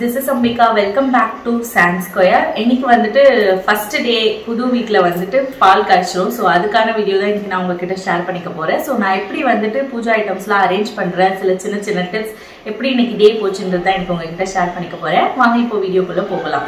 this is Ambika welcome back to Sand Square இன்னைக்கு வந்துட்டு first day புது வீட்டில் வந்துட்டு பால் காய்ச்சிரும் ஸோ அதுக்கான வீடியோ தான் இன்னைக்கு நான் உங்ககிட்ட ஷேர் பண்ணிக்க போறேன் ஸோ நான் எப்படி வந்துட்டு பூஜா ஐட்டம்ஸ்லாம் அரேஞ்ச் பண்றேன் சில சின்ன சின்ன டிப்ஸ் எப்படி இன்னைக்கு டே போச்சுன்றது தான் எனக்கு உங்ககிட்ட ஷேர் பண்ணிக்க போறேன் வாங்க இப்போ வீடியோக்குள்ள போகலாம்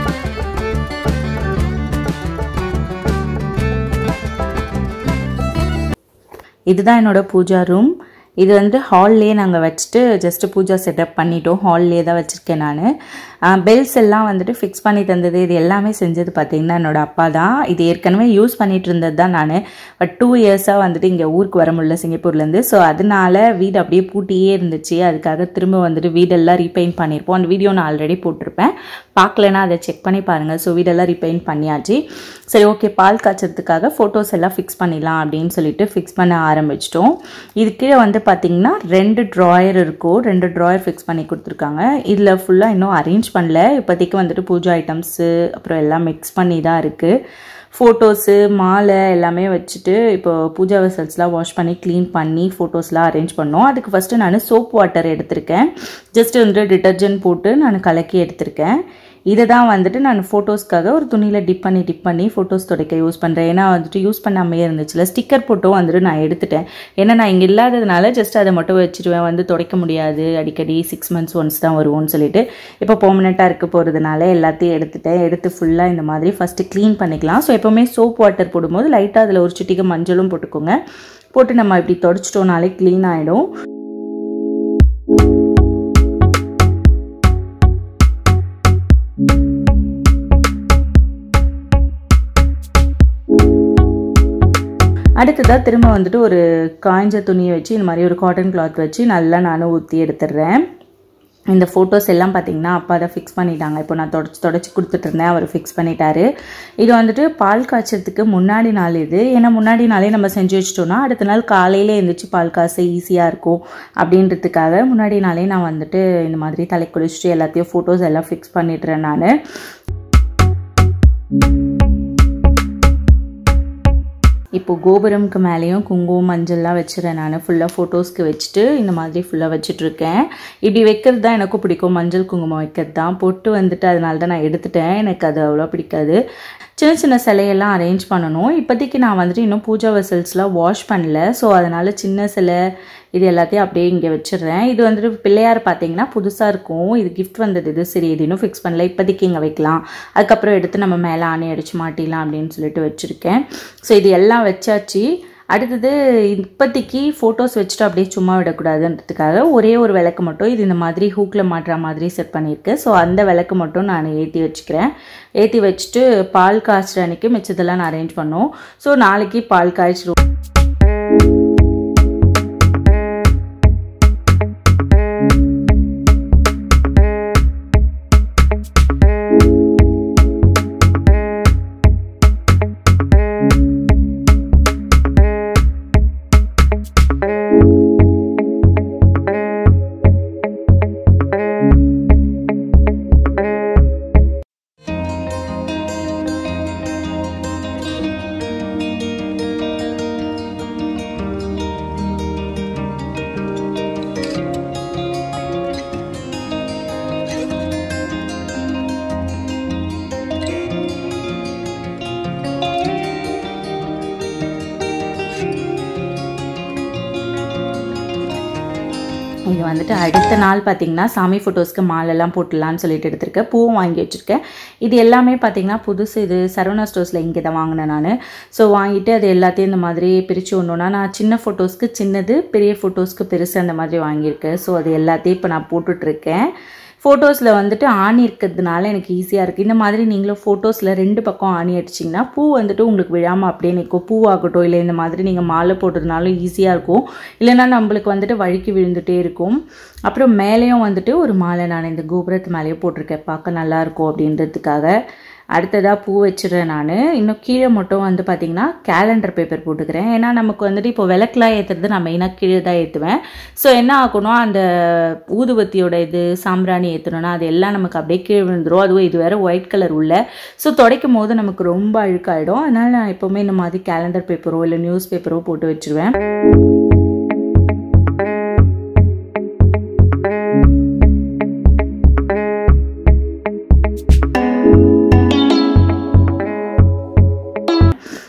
இதுதான் என்னோட பூஜா ரூம் இது வந்து ஹால்லே நாங்கள் வச்சுட்டு ஜஸ்ட்டு பூஜா செட்டப் பண்ணிட்டோம் ஹால்லே தான் வச்சுருக்கேன் நான் பெல்ஸ் எல்லாம் வந்துட்டு ஃபிக்ஸ் பண்ணி தந்தது இது எல்லாமே செஞ்சது பார்த்தீங்கன்னா என்னோட அப்பா தான் இது ஏற்கனவே யூஸ் பண்ணிட்டு இருந்தது தான் நான் பட் டூ இயர்ஸாக வந்துட்டு இங்கே ஊருக்கு வர முடியல சிங்கப்பூர்லேருந்து ஸோ அதனால வீடு அப்படியே பூட்டியே இருந்துச்சு அதுக்காக திரும்ப வந்துட்டு வீடெல்லாம் ரீபெயிண்ட் பண்ணியிருப்போம் அந்த வீடியோ நான் ஆல்ரெடி போட்டிருப்பேன் பார்க்கலன்னா அதை செக் பண்ணி பாருங்கள் ஸோ வீடெல்லாம் ரீபெயிண்ட் பண்ணியாச்சு சரி ஓகே பால் காய்ச்சறதுக்காக ஃபோட்டோஸ் எல்லாம் ஃபிக்ஸ் பண்ணிடலாம் அப்படின்னு சொல்லிட்டு ஃபிக்ஸ் பண்ண ஆரம்பிச்சிட்டோம் இது கீழே வந்து பார்த்தீங்கன்னா ரெண்டு ட்ராயர் இருக்கும் ரெண்டு ட்ராயர் ஃபிக்ஸ் பண்ணி கொடுத்துருக்காங்க இதில் ஃபுல்லாக இன்னும் அரேஞ்ச் பண்ணல இப்போதைக்கு வந்துட்டு பூஜா ஐட்டம்ஸு அப்புறம் எல்லாம் மிக்ஸ் பண்ணி தான் இருக்குது ஃபோட்டோஸு மாலை எல்லாமே வச்சுட்டு இப்போ பூஜா வெசல்ஸ்லாம் வாஷ் பண்ணி க்ளீன் பண்ணி ஃபோட்டோஸ்லாம் அரேஞ்ச் பண்ணோம் அதுக்கு ஃபஸ்ட்டு நான் சோப் வாட்டர் எடுத்திருக்கேன் ஜஸ்ட் வந்துட்டு டிட்டர்ஜென்ட் போட்டு நான் கலக்கி எடுத்திருக்கேன் இதை தான் வந்துட்டு நான் ஃபோட்டோஸ்க்காக ஒரு துணியில் டிப் பண்ணி டிப் பண்ணி ஃபோட்டோஸ் துடைக்க யூஸ் பண்ணுறேன் ஏன்னா வந்துட்டு யூஸ் பண்ணாமே இருந்துச்சுல ஸ்டிக்கர் போட்டும் வந்துட்டு நான் எடுத்துட்டேன் ஏன்னா நான் இங்கே இல்லாததுனால ஜஸ்ட் அதை மட்டும் வச்சுருவேன் வந்து துடைக்க முடியாது அடிக்கடி சிக்ஸ் மந்த்ஸ் ஒன்ஸ் தான் வருவோம்னு சொல்லிட்டு இப்போ பெர்மனெண்ட்டாக இருக்க போகிறதுனால எல்லாத்தையும் எடுத்துட்டேன் எடுத்து ஃபுல்லாக இந்த மாதிரி ஃபஸ்ட்டு க்ளீன் பண்ணிக்கலாம் ஸோ எப்போவுமே சோப் வாட்டர் போடும்போது லைட்டாக அதில் ஒரு சிட்டிக்கு மஞ்சளும் போட்டுக்கோங்க போட்டு நம்ம இப்படி தொடச்சிட்டோனாலே க்ளீன் ஆகிடும் அடுத்ததாக திரும்ப வந்துட்டு ஒரு காய்ஞ்ச துணியை வச்சு இந்த மாதிரி ஒரு காட்டன் கிளாத் வச்சு நல்லா நானும் ஊற்றி எடுத்துடுறேன் இந்த ஃபோட்டோஸ் எல்லாம் பார்த்தீங்கன்னா அப்பா தான் ஃபிக்ஸ் பண்ணிட்டாங்க இப்போ நான் தொடச்சி தொடச்சி கொடுத்துட்டு இருந்தேன் அவர் ஃபிக்ஸ் பண்ணிட்டாரு இது வந்துட்டு பால் காய்ச்சறதுக்கு முன்னாடி நாள் இது ஏன்னா முன்னாடி நாளே நம்ம செஞ்சு வச்சிட்டோம்னா அடுத்த நாள் காலையில் எழுந்திரிச்சு பால் காச ஈஸியாக இருக்கும் அப்படின்றதுக்காக முன்னாடி நாளே நான் வந்துட்டு இந்த மாதிரி தலை குளிச்சுட்டு எல்லாத்தையும் ஃபோட்டோஸ் எல்லாம் ஃபிக்ஸ் பண்ணிடுறேன் நான் இப்போ கோபுரம்க்கு மேலேயும் குங்குமம் மஞ்சள்லாம் வச்சுறேன் நான் ஃபுல்லாக ஃபோட்டோஸ்க்கு வச்சுட்டு இந்த மாதிரி ஃபுல்லாக வச்சுட்ருக்கேன் இப்படி வைக்கிறது தான் எனக்கும் பிடிக்கும் மஞ்சள் குங்குமம் வைக்கிறது தான் பொட்டு வந்துட்டு அதனால தான் நான் எடுத்துட்டேன் எனக்கு அது அவ்வளோ பிடிக்காது சின்ன சின்ன சிலையெல்லாம் அரேஞ்ச் பண்ணணும் இப்போதைக்கு நான் வந்துட்டு இன்னும் பூஜா வெசல்ஸ்லாம் வாஷ் பண்ணல ஸோ அதனால் சின்ன சிலை இது எல்லாத்தையும் அப்படியே இங்கே வச்சிடுறேன் இது வந்துட்டு பிள்ளையார் பார்த்தீங்கன்னா புதுசாக இருக்கும் இது கிஃப்ட் வந்தது இது சரி இது இன்னும் ஃபிக்ஸ் பண்ணல இப்போதைக்கு இங்கே வைக்கலாம் அதுக்கப்புறம் எடுத்து நம்ம மேலே ஆணை அடித்து மாட்டிடலாம் அப்படின்னு சொல்லிட்டு வச்சுருக்கேன் ஸோ இது எல்லாம் வச்சாச்சு அடுத்தது இப்போதைக்கு ஃபோட்டோஸ் வச்சுட்டு அப்படியே சும்மா விடக்கூடாதுன்றதுக்காக ஒரே ஒரு விளக்கு மட்டும் இது இந்த மாதிரி ஹூக்கில் மாட்டுற மாதிரி செட் பண்ணியிருக்கேன் ஸோ அந்த விளக்கு மட்டும் நான் ஏற்றி வச்சுக்கிறேன் ஏற்றி வச்சுட்டு பால் காய்ச்சுற அன்றைக்கி மிச்சதெல்லாம் நான் அரேஞ்ச் பண்ணோம் ஸோ நாளைக்கு பால் காய்ச்சிரும் இது வந்துட்டு அடுத்த நாள் பார்த்தீங்கன்னா சாமி ஃபோட்டோஸ்க்கு மாலெல்லாம் போட்டுடலான்னு சொல்லிட்டு எடுத்திருக்கேன் பூவும் வாங்கி வச்சுருக்கேன் இது எல்லாமே பார்த்தீங்கன்னா புதுசு இது சரவணா ஸ்டோர்ஸில் இங்கே தான் வாங்கினேன் நான் ஸோ வாங்கிட்டு அது எல்லாத்தையும் இந்த மாதிரி பிரித்து ஒன்றுனா நான் சின்ன ஃபோட்டோஸ்க்கு சின்னது பெரிய ஃபோட்டோஸ்க்கு பெருசு அந்த மாதிரி வாங்கியிருக்கேன் ஸோ அது எல்லாத்தையும் இப்போ நான் போட்டுட்ருக்கேன் ஃபோட்டோஸில் வந்துட்டு ஆணி இருக்கிறதுனால எனக்கு ஈஸியாக இருக்குது இந்த மாதிரி நீங்களும் ஃபோட்டோஸில் ரெண்டு பக்கம் ஆணி அடிச்சிங்கன்னா பூ வந்துட்டு உங்களுக்கு விழாமல் அப்படியே நிற்கும் பூவாகட்டும் இல்லை இந்த மாதிரி நீங்கள் மாலை போட்டதுனாலும் ஈஸியாக இருக்கும் இல்லைனா நம்மளுக்கு வந்துட்டு வழுக்கி விழுந்துகிட்டே இருக்கும் அப்புறம் மேலேயும் வந்துட்டு ஒரு மாலை நான் இந்த கோபுரத்து மேலேயும் போட்டிருக்கேன் பார்க்க நல்லாயிருக்கும் அப்படின்றதுக்காக அடுத்ததாக பூ வச்சிடுறேன் நான் இன்னும் கீழே மட்டும் வந்து பார்த்திங்கன்னா கேலண்டர் பேப்பர் போட்டுக்கிறேன் ஏன்னா நமக்கு வந்துட்டு இப்போ விளக்குலாம் ஏற்றுறது நான் மெயினாக கீழே தான் ஏற்றுவேன் ஸோ என்ன ஆகணும் அந்த ஊதுபத்தியோட இது சாம்பிராணி ஏற்றணும்னா அது எல்லாம் நமக்கு அப்படியே கீழே விழுந்துரும் அதுவும் இது வேறு ஒயிட் கலர் உள்ள ஸோ துடைக்கும் போது நமக்கு ரொம்ப அழுக்காயிடும் அதனால் நான் எப்போவுமே இந்த மாதிரி கேலண்டர் பேப்பரோ இல்லை நியூஸ் பேப்பரோ போட்டு வச்சுருவேன்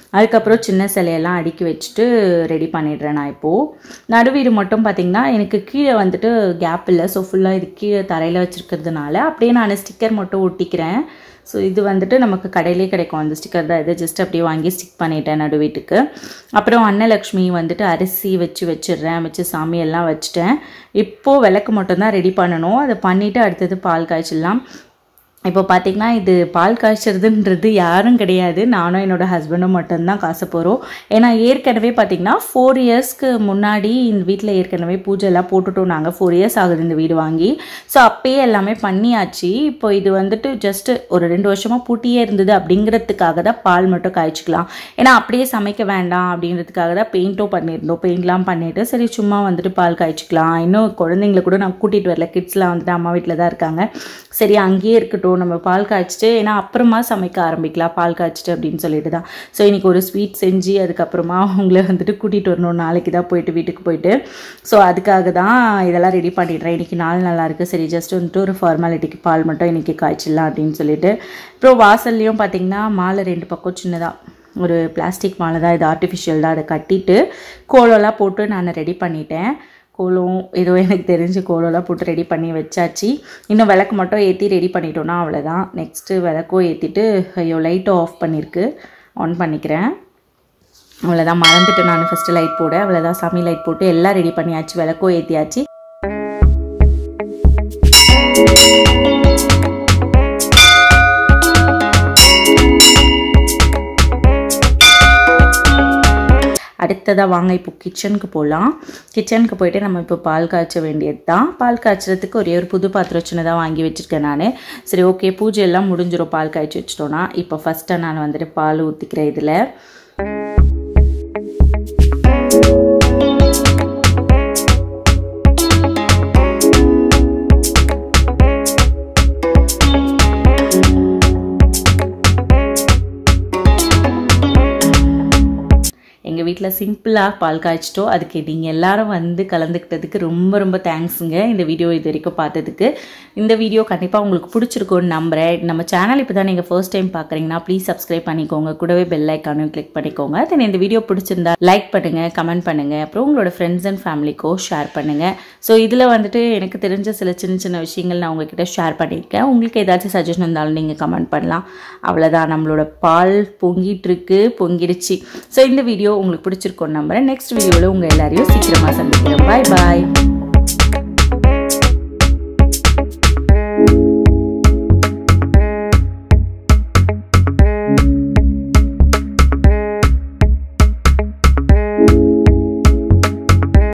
அதுக்கப்புறம் சின்ன சிலையெல்லாம் அடுக்கி வச்சுட்டு ரெடி பண்ணிடுறேன் நான் இப்போது நடுவீடு மட்டும் பார்த்திங்கன்னா எனக்கு கீழே வந்துட்டு கேப் இல்லை ஸோ ஃபுல்லாக இது கீழே தரையில் வச்சுருக்கிறதுனால அப்படியே நான் ஸ்டிக்கர் மட்டும் ஒட்டிக்கிறேன் ஸோ இது வந்துட்டு நமக்கு கடையிலே கிடைக்கும் அந்த ஸ்டிக்கர் தான் இது ஜஸ்ட் அப்படியே வாங்கி ஸ்டிக் பண்ணிட்டேன் நடு வீட்டுக்கு அப்புறம் அன்னலக்ஷ்மி வந்துட்டு அரிசி வச்சு வச்சிடுறேன் வச்சு சாமியெல்லாம் வச்சுட்டேன் இப்போது விளக்கு மட்டும்தான் ரெடி பண்ணணும் அதை பண்ணிவிட்டு அடுத்தது பால் காய்ச்சிடலாம் இப்போ பார்த்தீங்கன்னா இது பால் காய்ச்சறதுன்றது யாரும் கிடையாது நானும் என்னோடய ஹஸ்பண்டும் மட்டும்தான் காச போகிறோம் ஏன்னா ஏற்கனவே பார்த்தீங்கன்னா ஃபோர் இயர்ஸ்க்கு முன்னாடி இந்த வீட்டில் ஏற்கனவே பூஜை எல்லாம் போட்டுட்டோம் நாங்கள் ஃபோர் இயர்ஸ் ஆகுது இந்த வீடு வாங்கி ஸோ அப்பயே எல்லாமே பண்ணியாச்சு இப்போ இது வந்துட்டு ஜஸ்ட் ஒரு ரெண்டு வருஷமாக பூட்டியே இருந்தது அப்படிங்கிறதுக்காக தான் பால் மட்டும் காய்ச்சிக்கலாம் ஏன்னா அப்படியே சமைக்க வேண்டாம் அப்படின்றதுக்காக தான் பெயிண்ட்டும் பண்ணியிருந்தோம் பெயிண்ட்லாம் பண்ணிவிட்டு சரி சும்மா வந்துட்டு பால் காய்ச்சிக்கலாம் இன்னும் குழந்தைங்கள கூட நான் கூட்டிகிட்டு வரல கிட்ஸ்லாம் வந்துட்டு அம்மா வீட்டில் தான் இருக்காங்க சரி அங்கேயே இருக்கட்டும் நம்ம பால் காய்ச்சிட்டு ஏன்னா அப்புறமா சமைக்க ஆரம்பிக்கலாம் பால் காய்ச்சிட்டு அப்படின்னு சொல்லிட்டு தான் ஸோ இன்றைக்கி ஒரு ஸ்வீட் செஞ்சு அதுக்கப்புறமா அவங்கள வந்துட்டு கூட்டிகிட்டு வரணும் நாளைக்கு தான் போயிட்டு வீட்டுக்கு போயிட்டு ஸோ அதுக்காக தான் இதெல்லாம் ரெடி பண்ணிடுறேன் இன்றைக்கி நாள் நல்லா இருக்குது சரி ஜஸ்ட் வந்துட்டு ஒரு ஃபார்மாலிட்டிக்கு பால் மட்டும் இன்றைக்கி காய்ச்சிடலாம் அப்படின்னு சொல்லிட்டு அப்புறம் வாசல்லையும் பார்த்திங்கன்னா மாலை ரெண்டு பக்கம் சின்னதாக ஒரு பிளாஸ்டிக் மாலை தான் இது ஆர்டிஃபிஷியல் தான் அதை கட்டிட்டு கோலம்லாம் போட்டு நான் ரெடி பண்ணிட்டேன் கோலம் ஏதோ எனக்கு தெரிஞ்சு கோலம்லாம் போட்டு ரெடி பண்ணி வச்சாச்சு இன்னும் விளக்கு மட்டும் ஏற்றி ரெடி பண்ணிட்டோன்னா அவ்வளோதான் நெக்ஸ்ட்டு விளக்கும் ஏற்றிட்டு ஐயோ லைட்டும் ஆஃப் பண்ணியிருக்கு ஆன் பண்ணிக்கிறேன் அவ்வளோதான் மறந்துட்டு நான் ஃபஸ்ட்டு லைட் போட அவ்வளோதான் சாமி லைட் போட்டு எல்லாம் ரெடி பண்ணியாச்சு விளக்கும் ஏற்றியாச்சு அடுத்ததாக வாங்க இப்போ கிச்சனுக்கு போகலாம் கிச்சனுக்கு போயிட்டு நம்ம இப்போ பால் காய்ச்ச வேண்டியது தான் பால் காய்ச்சறதுக்கு ஒரே ஒரு புது பாத்திரம் சின்னதாக வாங்கி வச்சுருக்கேன் நான் சரி ஓகே பூஜை எல்லாம் முடிஞ்சிடும் பால் காய்ச்சி வச்சிட்டோன்னா இப்போ ஃபஸ்ட்டாக நான் வந்துட்டு பால் ஊற்றிக்கிறேன் இதில் எங்கள் வீட்டில் சிம்பிளாக பால் காய்ச்சிட்டோம் அதுக்கு நீங்கள் எல்லாரும் வந்து கலந்துக்கிட்டதுக்கு ரொம்ப ரொம்ப தேங்க்ஸுங்க இந்த வீடியோ இது வரைக்கும் பார்த்ததுக்கு இந்த வீடியோ கண்டிப்பாக உங்களுக்கு பிடிச்சிருக்கும்னு நம்புகிறேன் நம்ம சேனல் இப்போ தான் நீங்கள் ஃபர்ஸ்ட் டைம் பார்க்குறீங்கன்னா ப்ளீஸ் சப்ஸ்கிரைப் பண்ணிக்கோங்க கூடவே பெல் ஐக்கானும் கிளிக் பண்ணிக்கோங்க தென் இந்த வீடியோ பிடிச்சிருந்தா லைக் பண்ணுங்கள் கமெண்ட் பண்ணுங்கள் அப்புறம் உங்களோட ஃப்ரெண்ட்ஸ் அண்ட் ஃபேமிலிக்கோ ஷேர் பண்ணுங்கள் ஸோ இதில் வந்துட்டு எனக்கு தெரிஞ்ச சில சின்ன சின்ன விஷயங்கள் நான் உங்ககிட்ட ஷேர் பண்ணியிருக்கேன் உங்களுக்கு ஏதாச்சும் சஜஷன் இருந்தாலும் நீங்கள் கமெண்ட் பண்ணலாம் அவ்வளோதான் நம்மளோட பால் பொங்கிட்டு இருக்கு பொங்கிடுச்சு ஸோ இந்த வீடியோ உங்களுக்கு பிடிச்சிருக்கோன்னு நம்புறேன் நெக்ஸ்ட் வீடியோவில் உங்கள் எல்லாரையும் சீக்கிரமாக சந்திக்கிறேன் பாய் பாய்